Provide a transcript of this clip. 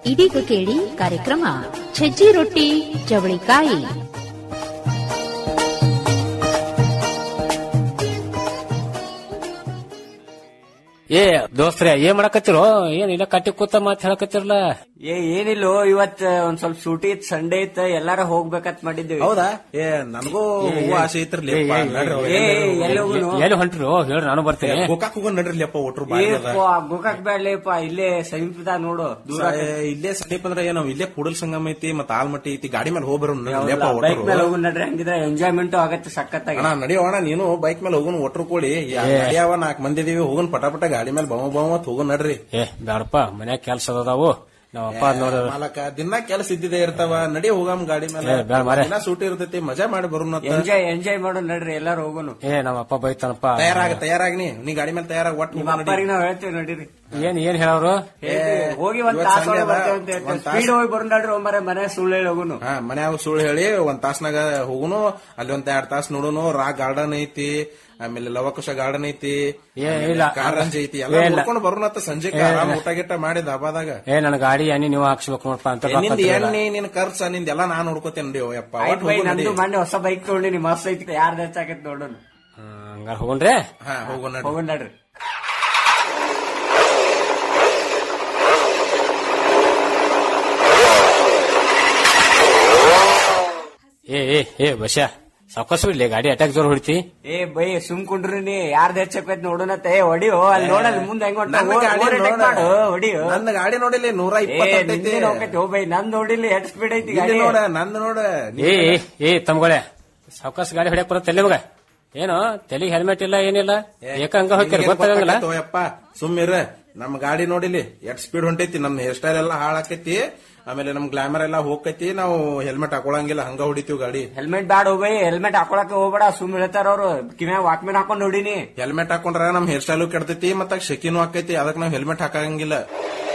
ಇದೀಗ ಕೇಳಿ ಕಾರ್ಯಕ್ರಮ ಸಜ್ಜಿ ರೊಟ್ಟಿ ಚವಳಿಕಾಯಿ ಏ ದೋಸ್ತ್ರೆ ಏನ್ ಮಾಡಕತ್ತಿರೋ ಏನ್ ಇಲ್ಲ ಕಟ್ಟಿ ಕೂತ ಮಾತ್ ಹೇಳಕತ್ತಿರಲ್ಲ ಏ ಏನಿಲ್ಲೋ ಇವತ್ ಒಂದ್ ಸ್ವಲ್ಪ ಸೂಟಿ ಇತ್ ಸಂಡೇ ಇತ್ ಎಲ್ಲಾರ ಹೋಗ್ಬೇಕಂತ ಮಾಡಿದ್ವಿ ಹೌದಾ ಏ ನನಗೂ ಹೋಗೋ ಆಸೆ ಐತ್ರಿ ಏ ಎಲ್ಲಿ ಹೋಗುನು ಎಲ್ಲಿ ಹೊಂಟ್ರು ಹೇಳ್ರಿ ನಾನು ಬರ್ತೇನೆ ಗೋಕಾಕ್ ಹೋಗೋಣ ನಡ್ರಿ ಲೆಪ್ಪ ಒಟ್ರು ಬಾರಿ ಅದ. ಏಪ್ಪ ಗೋಕಾಕ್ ಬ್ಯಾಡ್ಲೇಪ ಇಲ್ಲೇ ಸಮೀಪದ ನೋಡು ದೂರ ಏ, ಇಲ್ಲೇ ಸಮೀಪ ಅಂದ್ರೆ ಏನೋ ಇಲ್ಲೇ ಕೂಡಲ್ ಸಂಗಮ ಐತಿ ಮತ್ತ ಆಲ್ಮಟ್ಟಿ ಐತಿ ಗಾಡಿ ಮೇಲೆ ಹೋಗ್ಬರೋ ಲೆಪ್ಪ ಬೈಕ್ ಮೇಲೆ ಒಟ್ರು ಹೋಗುನ್ ನಡ್ರಿ ಹಂಗಿದ್ರೆ ಎಂಜಾಯ್ಮೆಂಟ್ ಆಗತ್ತೆ ಸಖತ್ತಾಗಿ ಅಣ್ಣ ನಡಿಯೋಣ ನೀನು ಬೈಕ್ ಮೇಲೆ ಹೋಗೋಣ ಒಟ್ರು ಕೂಡಿ ಯಾವ ನಾಲ್ಕು ಮಂದಿ ಇದೀವಿ ಹೋಗೋಣ ಪಟ ಪಟ ಗಾಡಿ ಮೇಲೆ ಬಮ ಬಮ ಅಂತ ಹೋಗೋಣ ನಡ್ರಿ ಏ ಬ್ಯಾಡಪ್ಪ ಮನ್ಯಾಗ ಕೆಲ್ಸ ಅದಾವು ನಾವ್ ಅಪ್ಪ ಅದ್ ನೋಡ ಮಾಲಕ ದಿನ ಕೆಲಸ ಇದ್ದಿದೆ ಇರ್ತಾವ ನಡಿ ಹೋಗಮ್ ಗಾಡಿ ಮೇಲೆ ಏ, ಬ್ಯಾಡ ಮಾರ್ರೆ. ದಿನ ಸೂಟಿ ಇರ್ತೈತಿ ಮಜಾ ಮಾಡಿ ಬರೋಣ ಎಂಜಾಯ್ ಎಂಜಾಯ್ ಮಾಡೋಣ ನಡ್ರಿ ಎಲ್ಲಾರು ಹೋಗುನು ಏ ನಮ್ಮ ಅಪ್ಪ ಬೈತಾನಪ್ಪ ತಯಾರಾಗ ತಯಾರಾಗ್ನಿ ನೀ ಗಾಡಿ ಮೇಲೆ ತಯಾರಾಗ ಒಟ್ಟು ನಿಮ್ಮ ಅಪ್ಪರಿಗೆ ನಾವ್ ಹೇಳ್ತೇವೆ ನಡೀರಿ ಏನ್ ಏನ್ ಹೇಳವ್ರು ಹೇಳ್ತೀವಿ. ಹೋಗಿ ಒಂದ್ ಇವತ್ತ್ ತಾಸ ಸಂಡೆ ಅದ, ಬರ್ತೇವೆ ಅಂತ ಒಂದ್ ತಾಸ್- ಸ್ಪೀಡ್ ಹೋಗಿ ಬರೋಣ ನಡ್ರಿ ಒಮ್ಮರೆ ಮನೆ ಸುಳ್ಳು ಹೇಳಿ ಹೋಗುನು ಹಾ ಮನ್ಯಾಗ ಸುಳ್ಳು ಹೇಳಿ ಒಂದ್ ತಾಸ್ನಾಗ ಹೋಗುನು ಅಲ್ಲಿ ಒಂದ್ ಎರಡ್ ತಾಸ್ ನೋಡುನು ರಾ ಗಾರ್ಡನ್ ಐತಿ ಆಮೇಲೆ ಲವಕುಶ ಗಾರ್ಡನ್ ಐತಿ ಏ ಇಲ್ಲ ಕಾರಂಜಿ ಐತಿ ಎಲ್ಲ ಏ, ಇಲ್ಲ. ನೋಡ್ಕೊಂಡು ಬರೋಣತ್ತ ಸಂಜೆ ಏ, ಆರಾಮ್ ಊಟ ಗಿಟ್ಟ ಮಾಡಿ ದಾಬಾದಾಗ ಏ ನನ್ ಗಾಡಿ ಎಣ್ಣೆ ನೀವು ಹಾಕ್ಸ್ಬೇಕು ನೋಡಪ್ಪ ಅಂತ ಏ, ನಿಂದ್ ಎಣ್ಣೆ ನಿನ್ ಖರ್ಚ ನಿಂದ ಎಲ್ಲಾ ನಾನ್ ನೋಡ್ಕೋತೇನೆ ನಡಿ ಯಪ್ಪ ಆಯ್ತು ಒಟ್ಟು ಬೈ ಹೋಗು ನಡಿ. ನಂದು ಮೊನ್ನೆ ಹೊಸ ಬೈಕ್ ತಗೊಂಡಿನಿ ಮಸ್ತ್ ಐತಿ ಯಾರ್ದು ಹೆಚ್ಚಾಗೈತಿ ನೋಡೋಣ ಹಂಗಾರ ಹೋಗೋಣ್ರಿ ಹಾ ಹೋಗೋಣ ನಡಿ. ಹೋಗೋಣ ನಡ್ರಿ ಏ ಏ ಏ ಬಸ್ಯಾ ಸಾವಕಾಶ ಬಿಡ್ಲಿ ಗಾಡಿ ಅಟ್ಯಾಕ್ ಜೋರ್ ಹೊಡಿತಿ ಏ ಬೈ ಸುಮ್ ಕುಂಡ್ರಿ ನೀ ಯಾರ್ದು ಹೆಚ್ಚಾಕೈತಿ ನೋಡೋಣತ್ತ ಏ ಹೊಡಿಯೋ ಅಲ್ಲಿ ನೋಡಲ್ಲಿ ಮುಂದೆ ಹೆಂಗ್ ಹೊಂಟ ನನ್ನ ಗಾಡಿ ನೋಡ. ಮಾಡು ಹೊಡಿಯೋ ನನ್ನ ಗಾಡಿ ನೋಡಿಲಿ ನೂರ ಏ ಇಪ್ಪತ್ತೈತಿ ನಿಂದೇನ್ ಹೋಗೈತಿ ಹೋ ಬೈ ನಂದ್ ನೋಡಿಲಿ ಎಟ್ ಸ್ಪೀಡ್ ಐತಿ ಇಲ್ಲಿ ಗಾಡಿ ನೋಡ ನಂದ್ ನೋಡ ಏ ಏ ಏ ತಮ್ಗಳೇ ಸಾವಕಾಶ ಗಾಡಿ ಹೊಡ್ಯಾಕ್ ಬರತ್ತೆ ತಲೆ ಮಗ ಏನು ತಲೆಗೆ ಹೆಲ್ಮೆಟ್ ಇಲ್ಲ ಏನಿಲ್ಲ ಏಕ ಹಂಗ ಹೋಗ್ತಾರೆ ಗೊತ್ತಾಗಂಗಿಲ್ಲ ಯಪ್ಪ ಸುಮ್ಮಿರ ನಮ್ ಗಾಡಿ ನೋಡಿಲಿ ಎಟ್ ಸ್ಪೀಡ್ ಹೊಂಟೈತಿ ನಮ್ ಹೇರ್ ಸ್ಟೈಲ್ ಎಲ್ಲಾ ಹಾಳಾಕೈತಿ ಆಮೇಲೆ ನಮ್ ಗ್ಲಾಮರ್ ಎಲ್ಲಾ ಹೋಗೈತಿ ನಾವು ಹೆಲ್ಮೆಟ್ ಹಾಕೊಳಂಗಿಲ್ಲ ಹಂಗ ಹೊಡಿತೀವಿ ಗಾಡಿ ಹೆಲ್ಮೆಟ್ ಬ್ಯಾಡ ಹೋ ಬೈ ಹೆಲ್ಮೆಟ್ ಹಾಕೊಳಕ್ ಹೋಗ್ಬೇಡ ಸುಮ್ ಹೇಳ್ತಾರ ಅವ್ರು ಕಿವ್ಯಾಗ ವಾಕ್ಮೆನ್ ಹಾಕೊಂಡ್ ನೋಡಿನಿ ಹೆಲ್ಮೆಟ್ ಹಾಕೊಂಡ್ರ ನಮ್ ಹೇರ್ ಸ್ಟೈಲು ಕೆಡ್ತೈತಿ ಮತ್ತ ಶೆಕಿನೂ ಆಕೈತಿ ಅದಕ್ಕೆ ನಾವ್ ಹೆಲ್ಮೆಟ್ ಹಾಕಂಗಿಲ್ಲ